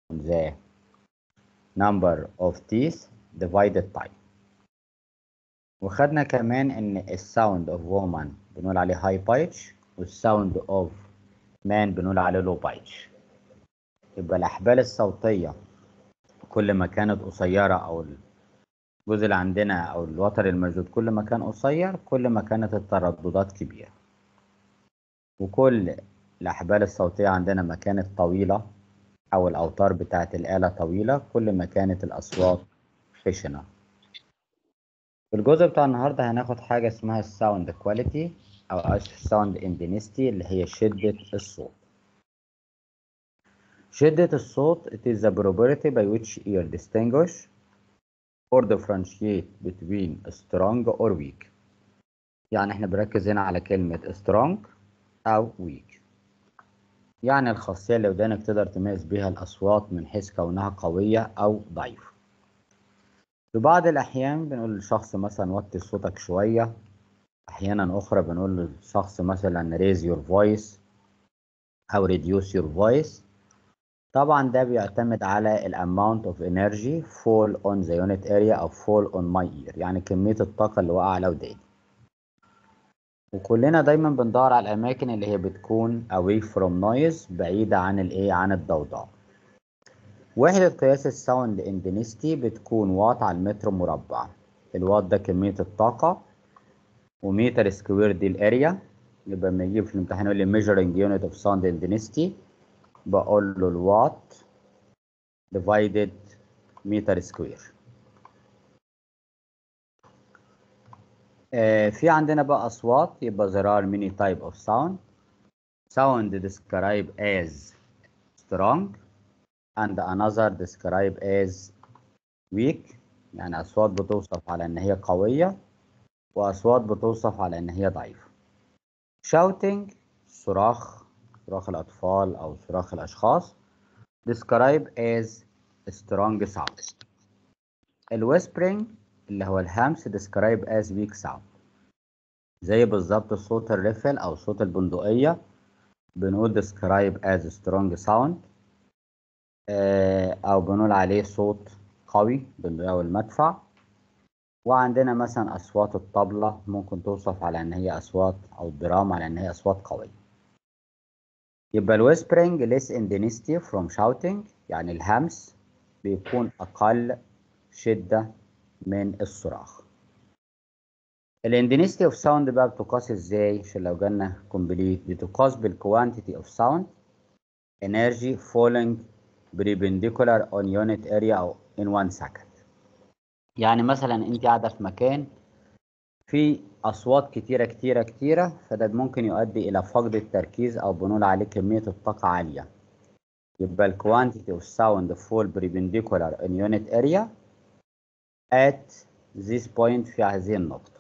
the number of teeth divided time وخدنا كمان ان الساوند اوف woman بنقول عليه high pitch والساوند اوف man بنقول عليه low pitch يبقى الاحبال الصوتيه كل ما كانت قصيره او الجزء اللي عندنا او الوتر الموجود كل ما كان قصير كل ما كانت الترددات كبيره وكل الاحبال الصوتيه عندنا ما كانت طويله او الاوتار بتاعت الاله طويله كل ما كانت الاصوات خشنه في الجزء بتاع النهارده هناخد حاجه اسمها الساوند كواليتي او الساوند اندنستي اللي هي شده الصوت شدة الصوت it is the probability by which ear distinguish or differentiate between strong or weak يعني احنا بنركز هنا على كلمة strong أو weak يعني الخاصية اللي ودانك تقدر تميز بيها الأصوات من حيث كونها قوية أو ضعيفة في بعض الأحيان بنقول للشخص مثلا وطي صوتك شوية أحيانا أخرى بنقول للشخص مثلا raise your voice أو reduce your voice طبعا ده بيعتمد على ال amount of energy fall on the unit area أو fall on my ear يعني كمية الطاقة اللي واقعة على وداني وكلنا دايما بندور على الأماكن اللي هي بتكون away from noise بعيدة عن الإيه عن الضوضاء وحدة قياس الساوند اندنستي بتكون وات على المتر مربع الوات ده كمية الطاقة ومتر سكوير دي الاريا يبقى لما يجي في الامتحان يقول لي measuring unit of sound intensity بقول له الوات divided متر سكوير آه في عندنا بقى أصوات يبقى there are many type of sound sound described as strong and another described as weak يعني أصوات بتوصف على إن هي قوية وأصوات بتوصف على إن هي ضعيفة shouting صراخ صراخ الأطفال أو صراخ الأشخاص describe as strong sound الويسبرينج اللي هو الهمس describe as weak sound زي بالظبط صوت الرفل أو صوت البندقية بنقول describe as strong sound أو بنقول عليه صوت قوي أو المدفع وعندنا مثلا أصوات الطبلة ممكن توصف على إن هي أصوات أو الدراما على إن هي أصوات قوية يبقى الويسبرينج less intensity from shouting يعني الهمس بيكون أقل شدة من الصراخ الاندنستي اوف ساوند بقى بتقاس ازاي عشان لو جالنا كومبليت بتقاس بالكوانتيتي اوف ساوند energy falling perpendicular on unit area أو in one second يعني مثلا انت قاعدة في مكان في أصوات كتيرة كتيرة كتيرة فده ممكن يؤدي إلى فقد التركيز أو بنقول عليه كمية الطاقة عالية يبقى ال quantity of sound fall perpendicular in unit area at this point في هذه النقطة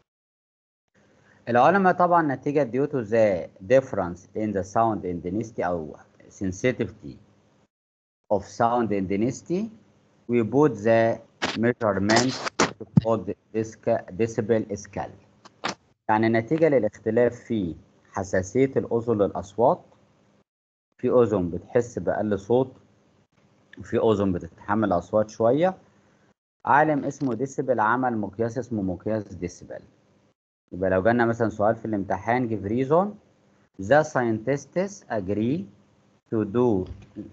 العلماء طبعا نتيجة due to the difference in the sound intensity أو sensitivity of sound intensity we put the measurement called decibel scale يعني نتيجة للاختلاف في حساسية الأذن للأصوات في أذن بتحس بأقل صوت وفي أذن بتتحمل أصوات شوية عالم اسمه ديسيبل عمل مقياس اسمه مقياس ديسيبل يبقى لو جالنا مثلا سؤال في الامتحان give reason the scientists agree to do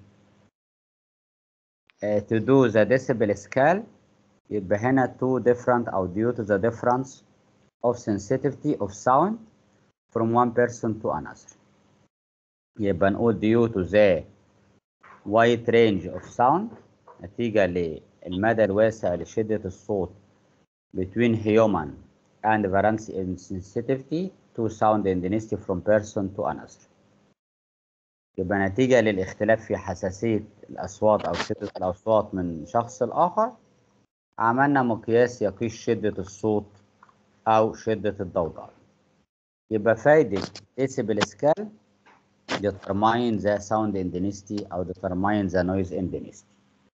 uh, to do the decibel scale يبقى هنا two different أو due to the difference of sensitivity of sound from one person to another يبقى نقول due to the wide range of sound نتيجة للمدى الواسع لشدة الصوت between human and variance in sensitivity to sound intensity from person to another يبقى نتيجة للاختلاف في حساسية الأصوات أو شدة الأصوات من شخص لآخر عملنا مقياس يقيس شدة الصوت أو شدة الضوضاء يبقى فايدة decibel scale determine the sound intensity أو determine the noise intensity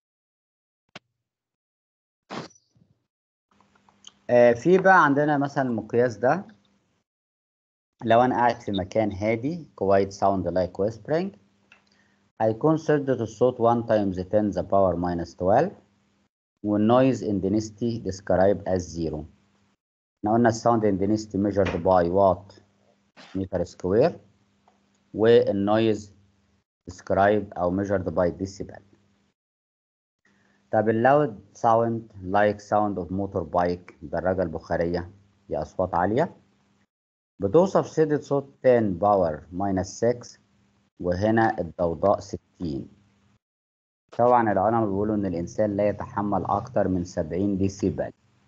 آه في بقى عندنا مثلا المقياس ده لو أنا قاعد في مكان هادي quiet sound like whispering هيكون شدة الصوت 1 times 10 the power minus 12 والnoise intensity described as 0 احنا قلنا الساوند intensity measured by watt meter square والنويز described أو measured by decibel طب اللود ساوند لايك ساوند اوف موتور بايك الدراجة البخارية دي أصوات عالية بتوصف شدة صوت 10 باور ماينس 6 وهنا الضوضاء 60 طبعا العلماء بيقولوا إن الإنسان لا يتحمل أكتر من 70 ديسيبل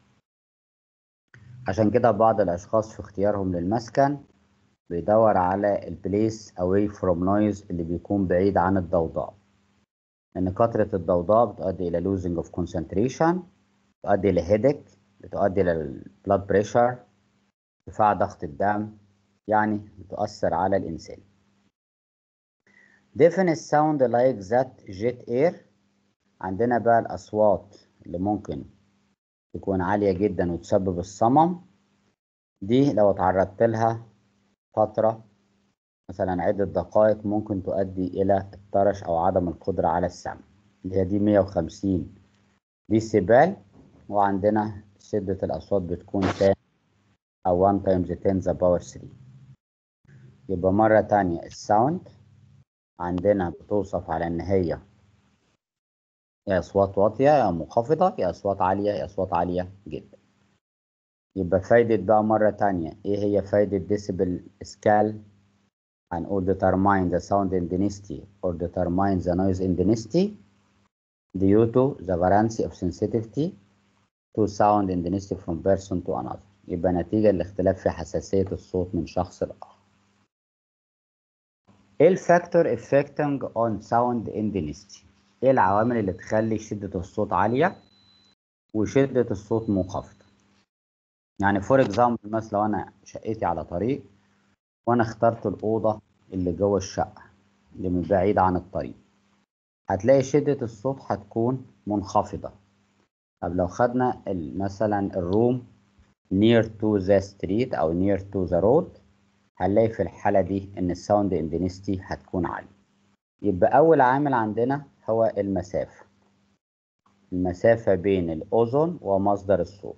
عشان كده بعض الأشخاص في اختيارهم للمسكن بيدور على البليس away from noise اللي بيكون بعيد عن الضوضاء لأن كثرة الضوضاء بتؤدي إلى losing of concentration بتؤدي إلى headache بتؤدي إلى blood pressure ارتفاع ضغط الدم يعني بتؤثر على الإنسان deafness sound like that jet air عندنا بقى الأصوات اللي ممكن تكون عالية جدا وتسبب الصمم دي لو تعرضت لها فترة مثلا عدة دقائق ممكن تؤدي إلى الطرش أو عدم القدرة على السمع اللي هي دي 150 ديسيبل وعندنا شدة الأصوات بتكون 10 أو 1 times 10 the power 3 يبقى مرة تانية الساوند عندنا بتوصف على إن هي يا أصوات واطية يا منخفضة يا أصوات عالية يا أصوات عالية جدا يبقى فايدة بقى مرة تانية إيه هي فايدة ديسيبل سكال هنقول determine the sound intensity or determine the noise intensity due to the variance of sensitivity to sound intensity from person to another يبقى نتيجة لاختلاف في حساسية الصوت من شخص لآخر ايه الفاكتور affecting on sound intensity ايه العوامل اللي تخلي شدة الصوت عالية وشدة الصوت منخفضة يعني فور اكزامبل مثلا لو انا شقتي على طريق وانا اخترت الاوضه اللي جوه الشقه اللي من بعيد عن الطريق هتلاقي شده الصوت هتكون منخفضه طب لو خدنا مثلا الروم near to the street او near to the road هنلاقي في الحاله دي ان الساوند intensity هتكون عاليه يبقى اول عامل عندنا هو المسافه المسافه بين الاذن ومصدر الصوت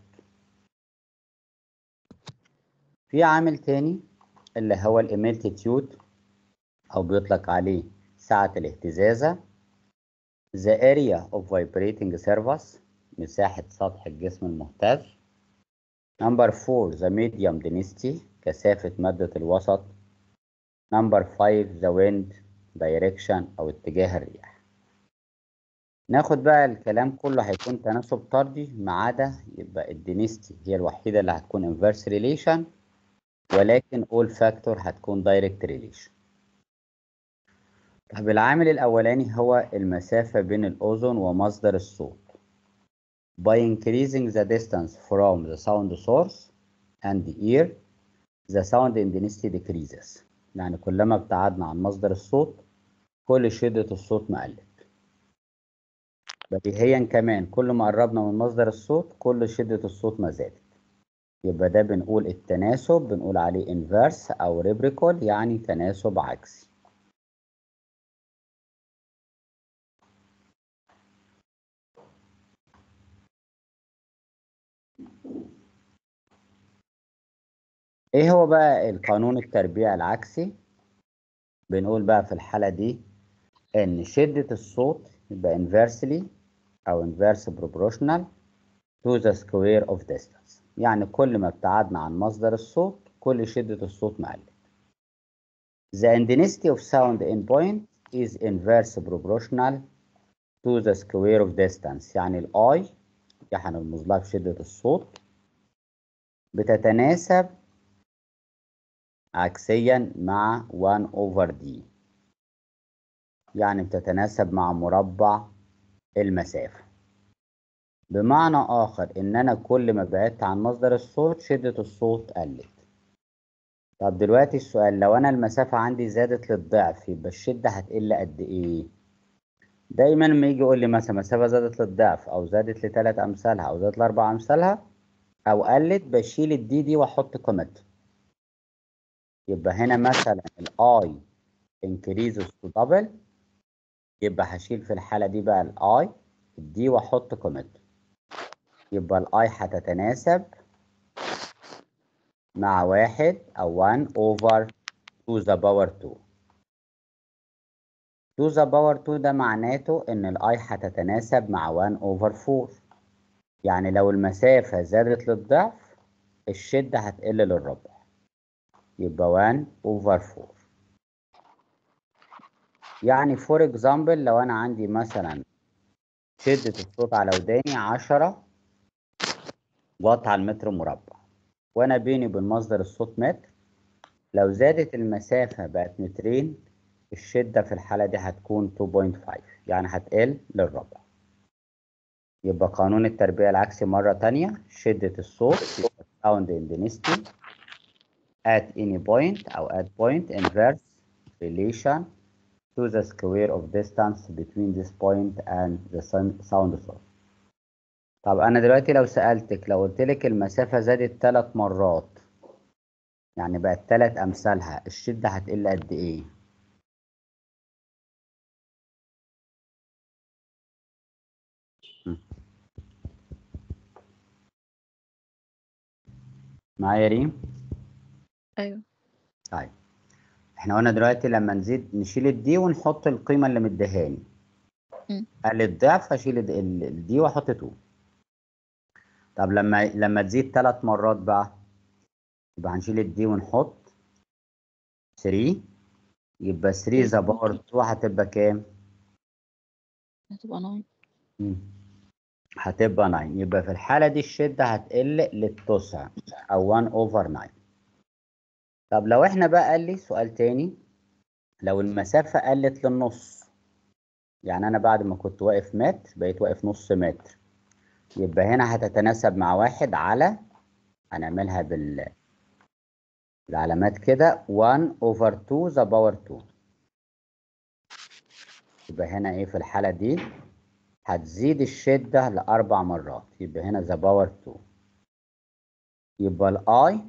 في عامل تاني اللي هو الاميلتيتيود أو بيطلق عليه سعة الاهتزازة the area of vibrating surface مساحة سطح الجسم المهتز number 4 the medium density كثافة مادة الوسط number 5 the wind direction أو اتجاه الرياح ناخد بقى الكلام كله هيكون تناسب طردي ما عدا يبقى الدينستي هي الوحيدة اللي هتكون inverse relation ولكن all factor هتكون direct relation طب العامل الأولاني هو المسافة بين الأذن ومصدر الصوت by increasing the distance from the sound source and the ear the sound intensity decreases يعني كلما ابتعدنا عن مصدر الصوت كل شدة الصوت ما قلت بديهيا كمان كل ما قربنا من مصدر الصوت كل شدة الصوت ما زادت يبقى ده بنقول التناسب بنقول عليه inverse أو reciprocal يعني تناسب عكسي ايه هو بقى القانون التربيع العكسي بنقول بقى في الحالة دي ان شدة الصوت يبقى inversely او inverse proportional to the square of distance يعني كل ما ابتعدنا عن مصدر الصوت كل شدة الصوت ما قلت The intensity of sound in point is inverse proportional to the square of distance يعني الاي دي هنرمز لها بشدة الصوت بتتناسب عكسيا مع 1 over d يعني بتتناسب مع مربع المسافة بمعنى آخر إن أنا كل ما بعدت عن مصدر الصوت شدة الصوت قلت طب دلوقتي السؤال لو أنا المسافة عندي زادت للضعف يبقى الشدة هتقل قد إيه؟ دايما لما يجي يقول لي مثلا مسافة زادت للضعف أو زادت لتلات أمثالها أو زادت لأربع أمثالها أو قلت بشيل الدي دي وأحط قيمتها يبقى هنا مثلا الاي increases to double يبقى هشيل في الحالة دي بقى الاي الدي واحط قيمته يبقى الاي هتتناسب مع واحد او 1 over 2 the power 2 2 the power 2 ده معناته ان الاي هتتناسب مع 1 over 4 يعني لو المسافة زادت للضعف الشدة هتقل للربع يبقى 1 over 4 يعني فور اكزامبل لو انا عندي مثلا شدة الصوت على وداني 10 واط على المتر مربع وانا بيني وبين مصدر الصوت متر لو زادت المسافة بقت مترين الشدة في الحالة دي هتكون 2.5 يعني هتقل للربع يبقى قانون التربيع العكسي مرة تانية شدة الصوت يبقى sound intensity at any point أو at point inverse relation to the square of distance between this point and the sound source طب أنا دلوقتي لو سألتك لو قلت لك المسافة زادت ثلاث مرات يعني بقت ثلاث أمثالها الشدة هتقل قد إيه؟ معايا ريم؟ ايوه طيب احنا قلنا دلوقتي لما نزيد نشيل الدي ونحط القيمة اللي مديهاني مم. قال الضعف هشيل ال- ال- الدي واحط 2 طب لما لما تزيد ثلاث مرات بقى يبقى هنشيل الدي ونحط 3 يبقى 3 ذا باور 2 هتبقى كام؟ هتبقى 9 مم. هتبقى 9 يبقى في الحالة دي الشدة هتقل للتسع أو 1 أوفر 9 طب لو احنا بقى قال لي سؤال تاني لو المسافة قلت للنص يعني أنا بعد ما كنت واقف متر بقيت واقف نص متر يبقى هنا هتتناسب مع واحد على هنعملها بال العلامات كده 1 over 2 the power 2 يبقى هنا ايه في الحالة دي هتزيد الشدة لأربع مرات يبقى هنا the power 2 يبقى الآي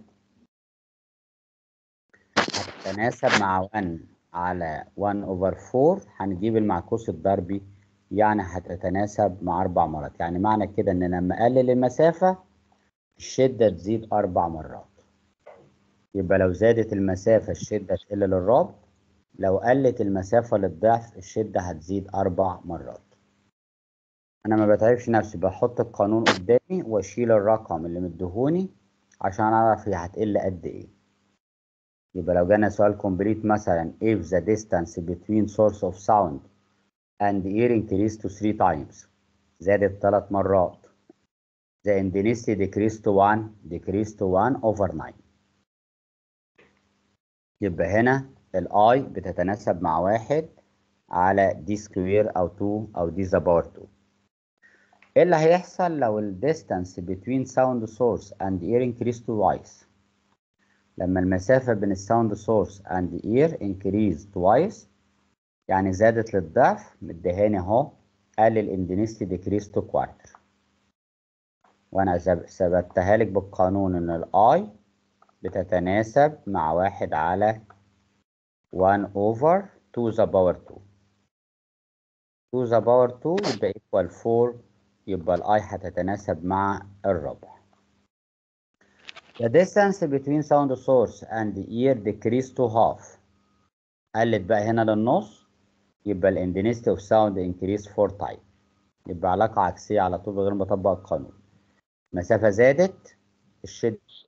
هتتناسب مع 1 على 1 over 4 هنجيب المعكوس الضربي يعني هتتناسب مع أربع مرات يعني معنى كده إن لما أقلل المسافة الشدة تزيد أربع مرات يبقى لو زادت المسافة الشدة تقل للربع لو قلت المسافة للضعف الشدة هتزيد أربع مرات أنا ما بتعبش نفسي بحط القانون قدامي وأشيل الرقم اللي مديهوني عشان أعرف هي هتقل قد إيه يبقى لو جانا سؤال كومبليت مثلا if the distance between source of sound and ear increased to 3 times زادت ثلاث مرات the intensity decreased to 1 decreased to 1 over 9 يبقى هنا الاي بتتناسب مع واحد على دي سكوير او 2 او دي ذا باور 2 ايه اللي هيحصل لو ال distance between sound source and ear increased twice لما المسافة بين الساوند سورس and ear increase twice يعني زادت للضعف مديهاني اهو قال الاندنسيتي decreased to quarter وانا زب- ثبتها لك بالقانون ان الاي بتتناسب مع واحد على 1 over 2 the power 2 2 the power 2 يبقى equal 4 يبقى الاي هتتناسب مع الربع The distance between sound source and ear decreased to half قلت بقى هنا للنص يبقى ال intensity of sound increase 4 times يبقى علاقة عكسية على طول بغير ما اطبق القانون مسافة زادت الشدة